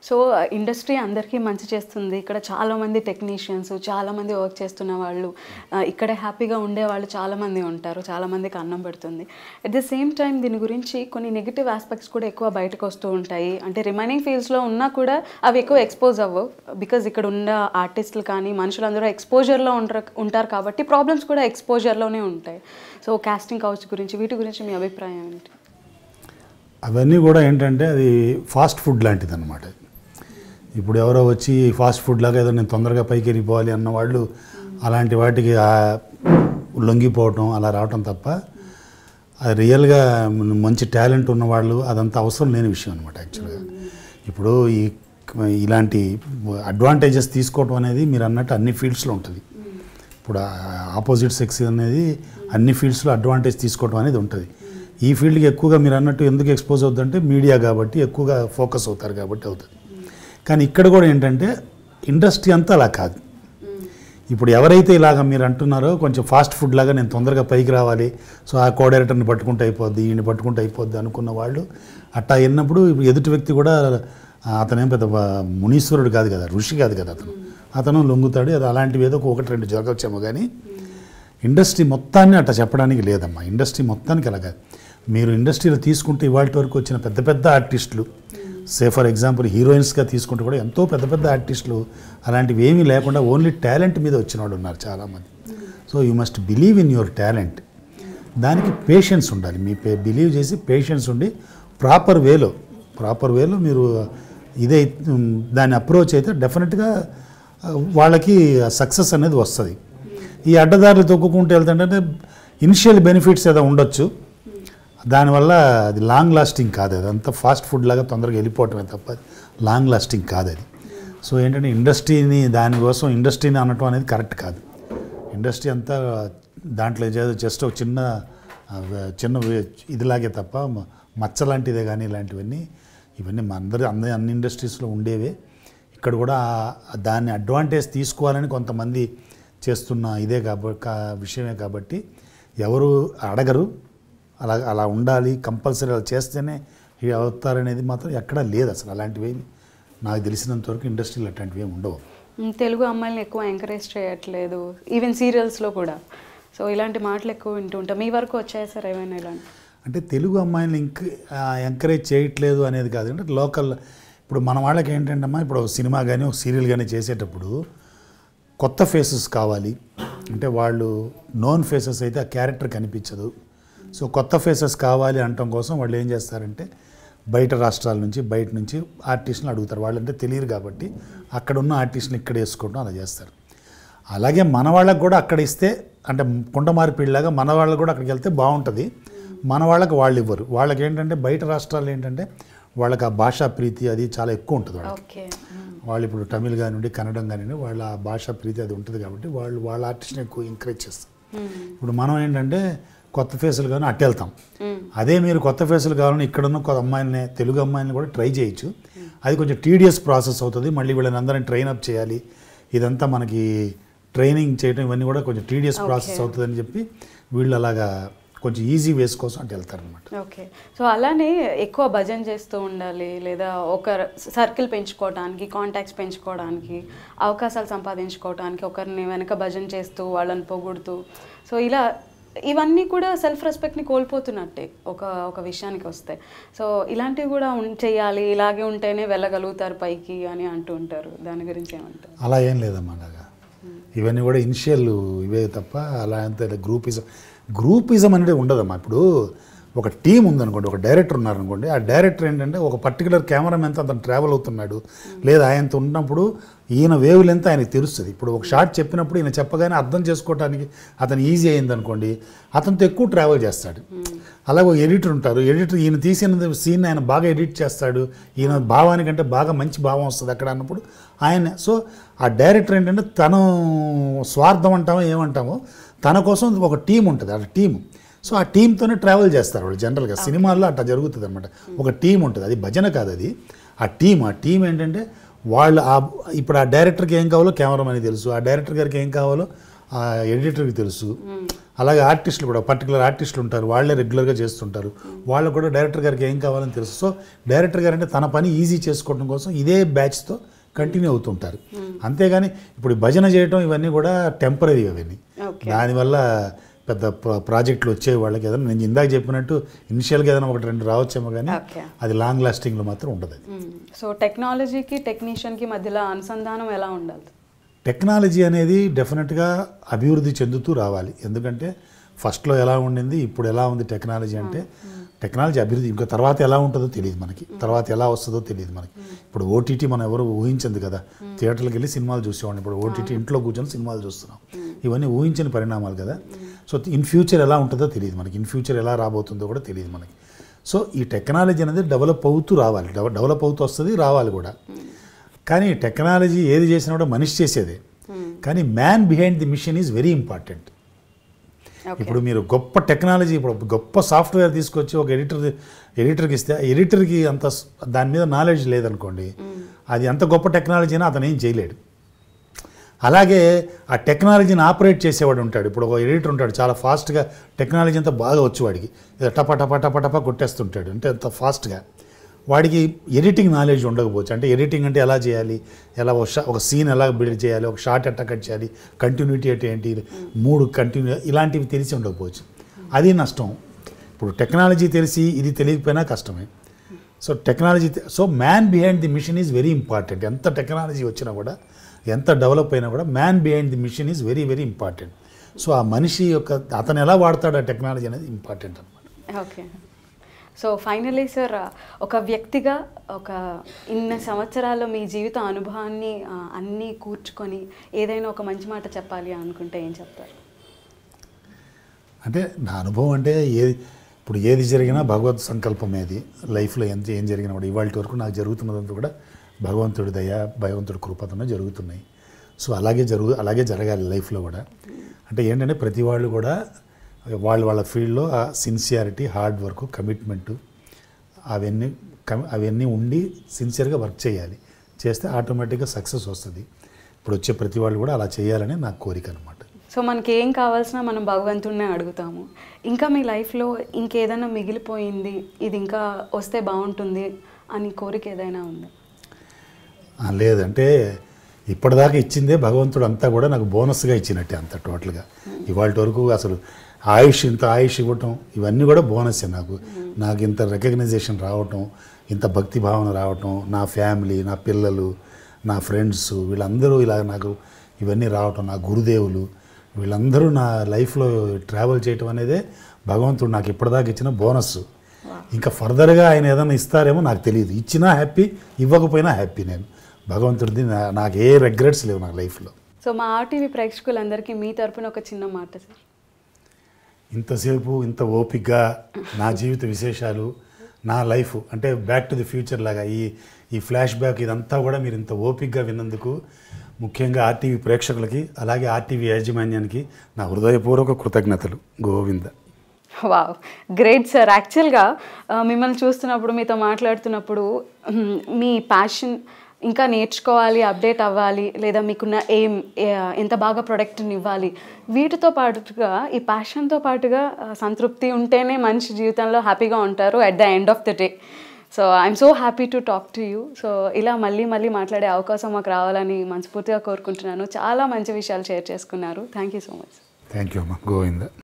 So industry అందరికీ మంచి చేస్తుంది ఇక్కడ చాలామంది టెక్నీషియన్స్ చాలామంది వర్క్ చేస్తున్న వాళ్ళు ఆ, ఇక్కడే హ్యాపీగా ఉండే వాళ్ళు చాలామంది ఉంటారు చాలామందికి అన్నం పెడుతుంది అట్ ద సేమ్ టైం దీని గురించి కొన్ని నెగిటివ్ ఆస్పెక్ట్స్ కూడా ఎక్కువ బయటకు వస్తూ ఉంటాయి అంటే రిమైనింగ్ ఫీల్డ్స్లో ఉన్నా కూడా అవి ఎక్కువ ఎక్స్పోజ్ అవ్వవు బికాజ్ ఇక్కడ ఉన్న ఆర్టిస్టులు కానీ మనుషులందరూ ఎక్స్పోజర్లో ఉంటారు ఉంటారు కాబట్టి ప్రాబ్లమ్స్ కూడా ఎక్స్పోజర్లోనే ఉంటాయి సో కాస్టింగ్ కౌచ్ గురించి వీటి గురించి మీ అభిప్రాయం ఏంటి అవన్నీ కూడా ఏంటంటే అది ఫాస్ట్ ఫుడ్ లాంటిది అనమాట ఇప్పుడు ఎవరో వచ్చి ఫాస్ట్ ఫుడ్ లాగా ఏదో నేను తొందరగా పైకి వెళ్ళిపోవాలి అన్న వాళ్ళు అలాంటి వాటికి ఆ లొంగిపోవటం అలా రావటం తప్ప అది రియల్గా మంచి టాలెంట్ ఉన్న వాళ్ళు అదంతా అవసరం లేని విషయం అనమాట యాక్చువల్గా ఇప్పుడు ఈ ఇలాంటి అడ్వాంటేజెస్ తీసుకోవటం అనేది మీరు అన్నట్టు అన్ని ఫీల్డ్స్లో ఉంటుంది ఇప్పుడు ఆపోజిట్ సెక్స్ అనేది అన్ని ఫీల్డ్స్లో అడ్వాంటేజ్ తీసుకోవడం అనేది ఉంటుంది ఈ ఫీల్డ్కి ఎక్కువగా మీరు అన్నట్టు ఎందుకు ఎక్స్పోజ్ అవుతుందంటే మీడియా కాబట్టి ఎక్కువగా ఫోకస్ అవుతారు కాబట్టి అవుతుంది కానీ ఇక్కడ కూడా ఏంటంటే ఇండస్ట్రీ అంతా అలా కాదు ఇప్పుడు ఎవరైతే ఇలాగ మీరు అంటున్నారో కొంచెం ఫాస్ట్ ఫుడ్ లాగా నేను తొందరగా పైకి రావాలి సో ఆ కో డైరెక్టర్ని పట్టుకుంటే అయిపోద్ది ఈయన పట్టుకుంటే అయిపోద్ది అనుకున్న వాళ్ళు అట్టా విన్నప్పుడు ఇప్పుడు ఎదుటి వ్యక్తి కూడా ఆ, అతనేం పెద్ద వ- మునీశ్వరుడు కాదు కదా ఋషి కాదు కదా అతను అతను లొంగుతాడు అది అలాంటివి ఏదో ఒకటి రెండు జరగవచ్చేమో కానీ ఇండస్ట్రీ మొత్తాన్ని అట్లా చెప్పడానికి లేదమ్మా ఇండస్ట్రీ మొత్తానికి అలా కాదు మీరు ఇండస్ట్రీలో తీసుకుంటే ఇవాళ వరకు వచ్చిన పెద్ద పెద్ద ఆర్టిస్టులు సే ఫర్ ఎగ్జాంపుల్ హీరోయిన్స్గా తీసుకుంటే కూడా ఎంతో పెద్ద పెద్ద ఆర్టిస్టులు అలాంటివి ఏమీ లేకుండా ఓన్లీ టాలెంట్ మీద వచ్చిన వాళ్ళు ఉన్నారు చాలామంది so you must believe in your talent దానికి పేషెన్స్ ఉండాలి మీ బిలీవ్ చేసి పేషెన్స్ ఉండి ప్రాపర్ వేలో ప్రాపర్ వేలో మీరు ఇదే ఉమ్, దాన్ని అప్రోచ్ అయితే డెఫినెట్గా ఆ, వాళ్ళకి సక్సెస్ అనేది వస్తుంది ఈ అడ్డదారులు తొక్కుకుంటూ వెళ్తుంటే ఇనిషియల్ బెనిఫిట్స్ ఏదో ఉండొచ్చు దానివల్ల అది లాంగ్ లాస్టింగ్ కాదు అది అంతా ఫాస్ట్ ఫుడ్ లాగా తొందరగా వెళ్ళిపోవటమే తప్ప లాంగ్ లాస్టింగ్ కాదు అది సో ఏంటంటే ఇండస్ట్రీని దానికోసం ఇండస్ట్రీని అనటం అనేది కరెక్ట్ కాదు ఇండస్ట్రీ అంతా దాంట్లో జస్ట్ ఒక చిన్న ఆ, వే- చిన్న వే- ఇదిలాగే తప్ప మ- మచ్చ లాంటిదే కానీ ఇలాంటివన్నీ ఇవన్నీ మన అందరి అన్ని అన్ని ఇండస్ట్రీస్లో ఉండేవే ఇక్కడ కూడా ఆ- దాన్ని అడ్వాంటేజ్ తీసుకోవాలని కొంతమంది చేస్తున్న ఇదే కాబట్టి విషయమే కాబట్టి ఎవరు అడగరు అలా అలా ఉండాలి కంపల్సరీ అలా చేస్తేనే ఇవి అవుతారనేది మాత్రం ఎక్కడా లేదు అసలు అలాంటివి ఏమి నాకు తెలిసినంత వరకు ఇండస్ట్రీలో అట్లాంటివి ఏమి ఉండవు మ్, తెలుగు అమ్మాయిల్ని ఎక్కువ ఎంకరేజ్ చేయట్లేదు ఈవెన్ సీరియల్స్లో కూడా సో ఇలాంటి మాటలు ఎక్కువ వింటూ ఉంటాం మీ వరకు వచ్చాయి సార్ ఏమైనా ఇలాంటి అంటే తెలుగు అమ్మాయిని ఇంక ఎంకరేజ్ చేయట్లేదు అనేది కాదు అంటే లోకల్ ఇప్పుడు మన వాళ్ళకి ఏంటంటమ్మా ఇప్పుడు ఒక సినిమా కానీ ఒక సీరియల్ కానీ చేసేటప్పుడు కొత్త ఫేసెస్ కావాలి అంటే వాళ్ళు నోన్ ఫేసెస్ అయితే ఆ క్యారెక్టర్ కనిపించదు సో కొత్త ఫేసెస్ కావాలి అనటం కోసం వాళ్ళు ఏం చేస్తారంటే బయట రాష్ట్రాల నుంచి బయట నుంచి ఆర్టిస్టులు అడుగుతారు వాళ్ళంటే తెలియరు కాబట్టి అక్కడ ఉన్న ఆర్టిస్టులు ఇక్కడ వేసుకోవడం అలా చేస్తారు అలాగే మన వాళ్ళకి కూడా అక్కడ ఇస్తే అంటే కుండమారిపిల్లాగా మన వాళ్ళకి కూడా అక్కడికి వెళ్తే బాగుంటుంది మన వాళ్ళకి వాళ్ళు ఇవ్వరు వాళ్ళకి ఏంటంటే బయట రాష్ట్రాలు ఏంటంటే వాళ్ళకి ఆ భాషా ప్రీతి అది చాలా ఎక్కువ ఉంటుంది వాళ్ళకి ఓకే వాళ్ళు ఇప్పుడు తమిళ్ కానివ్వండి కన్నడం కానివ్వండి వాళ్ళ ఆ భాషా ప్రీతి అది ఉంటుంది కాబట్టి వాళ్ళు వాళ్ళ ఆర్టిస్ట్ని ఎక్కువ ఎంకరేజ్ చేస్తారు ఇప్పుడు మనం ఏంటంటే కొత్త ఫేసులు కానీ అట్టు వెళ్తాం అదే మీరు కొత్త ఫేసులు కావాలని ఇక్కడున్న కొత్త అమ్మాయిలని తెలుగు అమ్మాయిని కూడా ట్రై చేయొచ్చు అది కొంచెం టీడియస్ ప్రాసెస్ అవుతుంది మళ్ళీ వీళ్ళని అందరిని ట్రైన్ అప్ చేయాలి ఇదంతా మనకి ట్రైనింగ్ చేయడం ఇవన్నీ కూడా కొంచెం టీడియస్ ప్రాసెస్ అవుతుందని చెప్పి వీళ్ళు అలాగా కొంచెం ఈజీ వేస్ కోసం అటు వెళ్తారనమాట ఓకే సో అలానే ఎక్కువ భజన చేస్తూ ఉండాలి లేదా ఒక సర్కిల్ పెంచుకోవడానికి కాంటాక్ట్స్ పెంచుకోవడానికి అవకాశాలు సంపాదించుకోవడానికి ఒకరిని వెనక భజన చేస్తూ వాళ్ళని పొగుడుతూ సో ఇలా ఇవన్నీ కూడా సెల్ఫ్ రెస్పెక్ట్ని కోల్పోతున్నట్టే ఒక ఒక విషయానికి వస్తే సో ఇలాంటివి కూడా ఉన్- చేయాలి ఇలాగే ఉంటేనే వెళ్ళగలుగుతారు పైకి అని అంటూ ఉంటారు దాని గురించి ఏమంటారు అలా ఏం లేదమ్మా అలాగా ఇవన్నీ కూడా ఇనిషియల్ ఇవే తప్ప అలా అంత గ్రూపిజం గ్రూపిజం అనేది ఉండదమ్మా ఇప్పుడు ఒక టీం ఉందనుకోండి ఒక డైరెక్టర్ ఉన్నారనుకోండి ఆ డైరెక్టర్ ఏంటంటే ఒక పర్టికులర్ కెమెరామెన్తో అతను ట్రావెల్ అవుతున్నాడు లేదా ఆయనతో ఉన్నప్పుడు ఈయన వేవ్ లెంత్ ఆయనకి తెలుస్తుంది ఇప్పుడు ఒక షార్ట్ చెప్పినప్పుడు ఈయన చెప్పగానే అర్థం చేసుకోవడానికి అతను ఈజీ అయింది అనుకోండి అతనితో ఎక్కువ ట్రావెల్ చేస్తాడు అలాగే ఒక ఎడిటర్ ఉంటారు ఎడిటర్ ఈయన తీసిన సీన్ ఆయన బాగా ఎడిట్ చేస్తాడు ఈయన భావానికంటే బాగా మంచి భావం వస్తుంది అక్కడ అన్నప్పుడు ఆయన సో ఆ డైరెక్టర్ ఏంటంటే తను స్వార్థం అంటామో ఏమంటామో తన కోసం ఒక టీం ఉంటుంది ఆ టీం సో ఆ టీంతోనే ట్రావెల్ చేస్తారు వాళ్ళు జనరల్గా సినిమాల్లో అట్లా జరుగుతుంది అనమాట ఒక టీం ఉంటుంది అది భజన కాదు అది ఆ టీం ఆ టీం ఏంటంటే వాళ్ళు ఆ ఇప్పుడు ఆ డైరెక్టర్కి ఏం కావాలో కెమెరామెన్కి తెలుసు ఆ డైరెక్టర్ గారికి ఏం కావాలో ఆ ఎడిటర్కి తెలుసు అలాగే ఆర్టిస్టులు కూడా పర్టికులర్ ఆర్టిస్టులు ఉంటారు వాళ్ళే రెగ్యులర్గా చేస్తుంటారు వాళ్ళు కూడా డైరెక్టర్ గారికి ఏం కావాలని తెలుసు సో డైరెక్టర్ గారు అంటే తన పని ఈజీ చేసుకోవడం కోసం ఇదే బ్యాచ్తో కంటిన్యూ అవుతుంటారు అంతేగాని ఇప్పుడు ఈ భజన చేయటం ఇవన్నీ కూడా టెంపరీ అవన్నీ Okay. దానివల్ల పెద్ద ప్ర- ప్రాజెక్టులు వచ్చే వాళ్ళకి ఏదైనా నేను ఇందాక చెప్పినట్టు ఇనిషియల్గా ఏదైనా ఒకటి రెండు రావచ్చేమో కానీ Okay. అది లాంగ్ లాస్టింగ్లో మాత్రం ఉండదు అది సో టెక్నాలజీకి టెక్నీషియన్కి మధ్యలో అనుసంధానం ఎలా ఉండాలి టెక్నాలజీ అనేది డెఫినెట్గా అభివృద్ధి చెందుతూ రావాలి ఎందుకంటే ఫస్ట్లో ఎలా ఉండింది ఇప్పుడు ఎలా ఉంది టెక్నాలజీ అంటే టెక్నాలజీ అభివృద్ధి ఇంకా తర్వాత ఎలా ఉంటుందో తెలియదు మనకి తర్వాత ఎలా వస్తుందో తెలియదు మనకి ఇప్పుడు ఓటీటీ మనం ఎవరు ఊహించింది కదా థియేటర్కి వెళ్ళి సినిమాలు చూసేవాడిని ఇప్పుడు ఓటీటీ ఇంట్లో కూర్చొని సినిమాలు చూస్తున్నాం ఇవన్నీ ఊహించిన పరిణామాలు కదా సో ఇన్ ఫ్యూచర్ ఎలా ఉంటుందో తెలియదు మనకి ఇన్ ఫ్యూచర్ ఎలా రాబోతుందో కూడా తెలియదు మనకి సో ఈ టెక్నాలజీ అనేది డెవలప్ అవుతూ రావాలి డెవ- డెవలప్ అవుతూ వస్తుంది రావాలి కూడా కానీ టెక్నాలజీ ఏది చేసినా కూడా మనిషి చేసేదే కానీ man behind the machine is very important okay ఇప్పుడు మీరు గొప్ప టెక్నాలజీ ఇప్పుడు గొప్ప సాఫ్ట్వేర్ తీసుకొచ్చి ఒక ఎడిటర్ ఎడిటర్కి ఇస్తే ఆ ఎడిటర్కి అంత స్- దాని మీద నాలెడ్జ్ లేదనుకోండి అది ఎంత గొప్ప టెక్నాలజీ అయినా అతను ఏం చేయలేడు అలాగే ఆ టెక్నాలజీని ఆపరేట్ చేసేవాడు ఉంటాడు ఇప్పుడు ఒక ఎడిటర్ ఉంటాడు చాలా ఫాస్ట్గా టెక్నాలజీ అంతా బాగా వచ్చు వాడికి ఏదో టప టప టప టప కొట్టేస్తుంటాడు అంటే అంత ఫాస్ట్గా వాడికి ఎడిటింగ్ నాలెడ్జ్ ఉండకపోవచ్చు అంటే ఎడిటింగ్ అంటే ఎలా చేయాలి ఎలా ఒక షా ఒక సీన్ ఎలా బిల్డ్ చేయాలి ఒక షార్ట్ ఎట్లా కట్ చేయాలి కంటిన్యూటీ అంటే ఏంటి మూడు కంటిన్యూ ఇలాంటివి తెలిసి ఉండకపోవచ్చు అది నష్టం ఇప్పుడు టెక్నాలజీ తెలిసి ఇది తెలియకపోయినా కష్టమే so technology so man behind the machine is very important ఎంత టెక్నాలజీ వచ్చినా కూడా ఎంత డెవలప్ అయినా కూడా man behind the machine is very very important so ఆ మనిషి యొక్క అతను ఎలా వాడతాడు ఆ టెక్నాలజీ అనేది ఇంపార్టెంట్ అనమాట ఓకే సో ఫైనలీ సార్ ఒక వ్యక్తిగా ఒక ఇన్ని సంవత్సరాల్లో మీ జీవిత అనుభవాన్ని ఆ, అన్నీ కూర్చుకొని ఏదైనా ఒక మంచి మాట చెప్పాలి అనుకుంటే ఏం చెప్తారు అంటే నా అనుభవం అంటే ఏది ఇప్పుడు ఏది జరిగినా భగవత్ సంకల్పం ఏది లైఫ్లో ఎంత ఏం జరిగినా కూడా ఇవాళ వరకు నాకు జరుగుతున్నదంతా కూడా భగవంతుడి దయ భగవంతుడి కృపతన జరుగుతున్నాయి సో అలాగే జరుగు అలాగే జరగాలి లైఫ్లో కూడా అంటే ఏంటంటే ప్రతి వాళ్ళు కూడా వాళ్ళ వాళ్ళ ఫీల్డ్లో ఆ సిన్సియారిటీ హార్డ్ వర్క్ కమిట్మెంటు అవన్నీ కమి అవన్నీ ఉండి సిన్సియర్గా వర్క్ చేయాలి చేస్తే ఆటోమేటిక్గా సక్సెస్ వస్తుంది ఇప్పుడు వచ్చే ప్రతి వాళ్ళు కూడా అలా చేయాలని నా కోరిక అనమాట సో మనకి ఏం కావాల్సిన మనం భగవంతుడినే అడుగుతాము ఇంకా మీ లైఫ్లో ఇంకేదైనా మిగిలిపోయింది ఇది ఇంకా వస్తే బాగుంటుంది అని కోరిక ఏదైనా ఉంది ఆ, లేదంటే ఇప్పటిదాకా ఇచ్చిందే భగవంతుడు అంతా కూడా నాకు బోనస్గా ఇచ్చినట్టే అంత టోటల్గా ఇవాళ వరకు అసలు ఆయుష్ ఇంత ఆయుష్ ఇవ్వటం ఇవన్నీ కూడా బోనస్సే నాకు నాకు ఇంత రికగ్నైజేషన్ రావటం ఇంత భక్తి భావన రావటం నా ఫ్యామిలీ నా పిల్లలు నా ఫ్రెండ్స్ వీళ్ళందరూ ఇలా నాకు ఇవన్నీ రావటం నా గురుదేవులు వీళ్ళందరూ నా లైఫ్లో ట్రావెల్ చేయటం అనేదే భగవంతుడు నాకు ఇప్పటిదాకా ఇచ్చిన బోనస్ ఇంకా ఫర్దర్గా ఆయన ఏదైనా ఇస్తారేమో నాకు తెలియదు ఇచ్చినా హ్యాపీ ఇవ్వకపోయినా హ్యాపీ నేను భగవంతుడిది నా- నాకు ఏ రిగ్రెట్స్ లేవు నా లైఫ్లో సో మా ఆర్టీవీ ప్రేక్షకులందరికీ మీ తరపున ఒక చిన్న మాట సార్ ఇంతసేపు ఇంత ఓపిక్గా నా జీవిత విశేషాలు నా లైఫ్ అంటే బ్యాక్ టు ది ఫ్యూచర్ లాగా ఈ ఈ ఫ్లాష్ బ్యాక్ ఇదంతా కూడా మీరు ఇంత ఓపిక్గా విన్నందుకు ముఖ్యంగా ఆర్టీవీ ప్రేక్షకులకి అలాగే ఆర్టీవీ యాజమాన్యానికి నా హృదయపూర్వక కృతజ్ఞతలు గోవింద వావ్ గ్రేట్ సార్ యాక్చువల్గా మిమ్మల్ని చూస్తున్నప్పుడు మీతో మాట్లాడుతున్నప్పుడు మ్, మీ ప్యాషన్ ఇంకా నేర్చుకోవాలి అప్డేట్ అవ్వాలి లేదా మీకున్న ఎయిమ్ ఎంత బాగా ప్రొడక్ట్ని ఇవ్వాలి వీటితో పాటుగా ఈ ప్యాషన్తో పాటుగా ఆ, సంతృప్తి ఉంటేనే మనిషి జీవితంలో హ్యాపీగా ఉంటారు at the end of the day so I'm so happy to talk to you so ఇలా మళ్ళీ మళ్ళీ మాట్లాడే అవకాశం మాకు రావాలని మనస్ఫూర్తిగా కోరుకుంటున్నాను చాలా మంచి విషయాలు షేర్ చేసుకున్నారు thank you so much thank you అమ్మా గోవింద